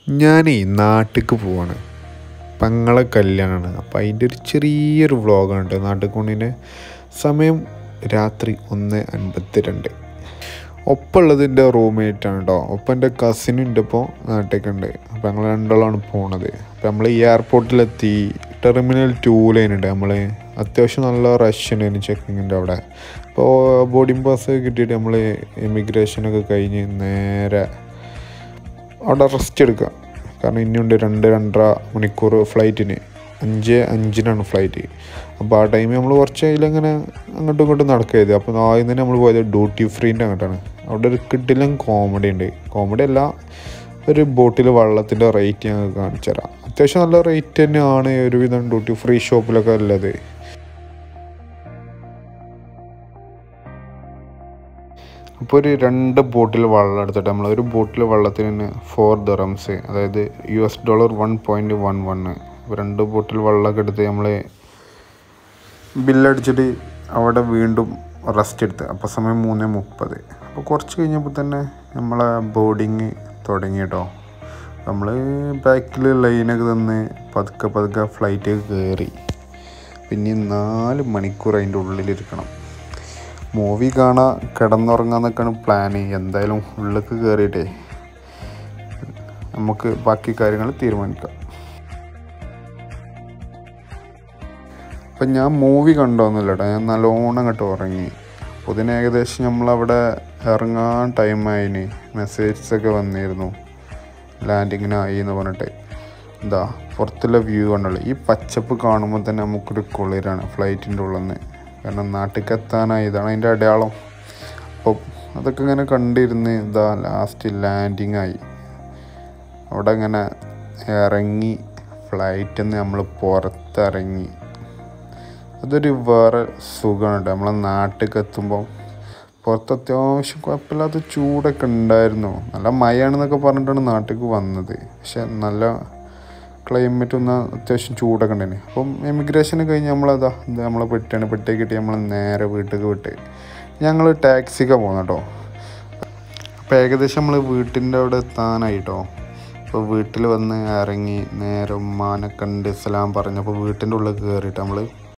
ഞാനേ നാട്ടിലേക്ക് പോവാണ് പെങ്ങളെ കല്യാണമാണ് അപ്പം അതിൻ്റെ ഒരു ചെറിയൊരു വ്ളോഗാണ് കേട്ടോ നാട്ടിൽ കൊണ്ടിൻ്റെ സമയം രാത്രി ഒന്ന് അൻപത്തി രണ്ട് ഒപ്പമുള്ളത് എൻ്റെ റൂംമേറ്റാണ് കേട്ടോ ഒപ്പം എൻ്റെ കസിനും എൻ്റെ ഇപ്പോൾ നാട്ടിലേക്കുണ്ട് അപ്പം ഞങ്ങൾ രണ്ടാളാണ് പോണത് അപ്പം നമ്മൾ ഈ എയർപോർട്ടിലെത്തി ടെർമിനൽ ടൂലേനുണ്ട് നമ്മൾ അത്യാവശ്യം നല്ല റഷ് ഉണ്ടായിരുന്നു ചെക്കിങ്ങിൻ്റെ അവിടെ അപ്പോൾ ബോർഡിംഗ് പാസ് കിട്ടിയിട്ട് നമ്മൾ ഇമിഗ്രേഷനൊക്കെ കഴിഞ്ഞ് നേരെ അവിടെ റെസ്റ്റ് എടുക്കുക കാരണം ഇനിയുണ്ട് രണ്ട് രണ്ടര മണിക്കൂർ ഫ്ലൈറ്റിന് അഞ്ച് അഞ്ചിനാണ് ഫ്ലൈറ്റ് അപ്പോൾ ആ ടൈമിൽ നമ്മൾ കുറച്ച് അതിലങ്ങനെ അങ്ങോട്ടും ഇങ്ങോട്ടും നടക്കരുത് അപ്പോൾ ആദ്യം തന്നെ നമ്മൾ പോയത് ഡ്യൂട്ടി ഫ്രീൻ്റെ അങ്ങോട്ടാണ് അവിടെ ഒരു കിട്ടിലും കോമഡി ഉണ്ട് കോമഡി അല്ല ഒരു ബോട്ടിൽ വെള്ളത്തിൻ്റെ റേറ്റ് ഞങ്ങൾ കാണിച്ചു തരാം അത്യാവശ്യം നല്ല റേറ്റ് തന്നെയാണ് ഒരുവിധം ഡ്യൂട്ടി ഫ്രീ ഷോപ്പിലൊക്കെ ഉള്ളത് അപ്പോൾ ഒരു രണ്ട് ബോട്ടിൽ വെള്ളം എടുത്തിട്ട് നമ്മൾ ഒരു ബോട്ടിൽ വെള്ളത്തിന് ഫോർ ദറംസ് അതായത് U S dollar one point one one അപ്പോൾ രണ്ട് ബോട്ടിൽ വെള്ളമൊക്കെ എടുത്ത് നമ്മൾ ബില്ലടിച്ചിട്ട് അവിടെ വീണ്ടും റെസ്റ്റ് എടുത്ത് അപ്പോൾ സമയം മൂന്ന് മുപ്പത് അപ്പോൾ കുറച്ച് കഴിഞ്ഞപ്പോൾ തന്നെ നമ്മളെ ബോർഡിങ് തുടങ്ങി കേട്ടോ നമ്മൾ ബാക്കിൽ ലൈനൊക്കെ തന്ന് പതുക്കെ പതുക്കെ ഫ്ലൈറ്റ് കയറി പിന്നെ നാല് മണിക്കൂർ അതിൻ്റെ ഉള്ളിലിരിക്കണം മൂവി കാണാൻ കിടന്നുറങ്ങാന്നൊക്കെയാണ് പ്ലാന് എന്തായാലും ഉള്ളിലേക്ക് കയറിയിട്ടേ നമുക്ക് ബാക്കി കാര്യങ്ങൾ തീരുമാനിക്കാം അപ്പം ഞാൻ മൂവി കണ്ടോന്നില്ല കേട്ടോ ഞാൻ നല്ലോണം അങ്ങോട്ട് ഉറങ്ങി അപ്പോൾ ഇതിന് ഏകദേശം നമ്മളവിടെ ഇറങ്ങാൻ ടൈമായിന് മെസ്സേജസൊക്കെ വന്നിരുന്നു ലാൻഡിങ്ങിനായി എന്ന് പറഞ്ഞിട്ട് എന്താ പുറത്തുള്ള വ്യൂ കണ്ടുള്ളൂ ഈ പച്ചപ്പ് കാണുമ്പോൾ തന്നെ നമുക്കൊരു കുളിരാണ് ഫ്ലൈറ്റിൻ്റെ ഉള്ളിൽ നിന്ന് കാരണം നാട്ടിലേക്ക് എത്താനായി ഇതാണ് അതിൻ്റെ അടയാളം അപ്പോൾ അതൊക്കെ ഇങ്ങനെ കണ്ടിരുന്ന് ഇതാ ലാസ്റ്റ് ലാൻഡിങ് ആയി അവിടെ ഇങ്ങനെ ഇറങ്ങി ഫ്ലൈറ്റിൽ നിന്ന് നമ്മൾ പുറത്തിറങ്ങി അതൊരു വേറെ സുഖമാണ് കേട്ടോ നമ്മളെ നാട്ടിലേക്ക് എത്തുമ്പോൾ പുറത്ത് അത്യാവശ്യം കുഴപ്പമില്ലാത്ത ചൂടൊക്കെ ഉണ്ടായിരുന്നു നല്ല മഴയാണെന്നൊക്കെ പറഞ്ഞിട്ടാണ് നാട്ടിലേക്ക് വന്നത് പക്ഷെ നല്ല ക്ലൈമറ്റ് ഒന്ന് അത്യാവശ്യം ചൂടൊക്കെ ഉണ്ടായിരുന്നു അപ്പം എമിഗ്രേഷൻ കഴിഞ്ഞ് നമ്മളതാ ഇത് നമ്മളെ പെട്ടിയാണ് പെട്ടിയെ കിട്ടി നമ്മൾ നേരെ വീട്ടിലേക്ക് വിട്ട് ഞങ്ങൾ ടാക്സിക്കാണ് പോകുന്നത് കേട്ടോ അപ്പോൾ ഏകദേശം നമ്മൾ വീട്ടിൻ്റെ അവിടെ എത്താനായിട്ടോ അപ്പോൾ വീട്ടിൽ വന്ന് ഇറങ്ങി നേരെ ഉമ്മാനെ കണ്ട് സലാം പറഞ്ഞപ്പോൾ വീട്ടിൻ്റെ ഉള്ളിൽ കയറിയിട്ട് നമ്മൾ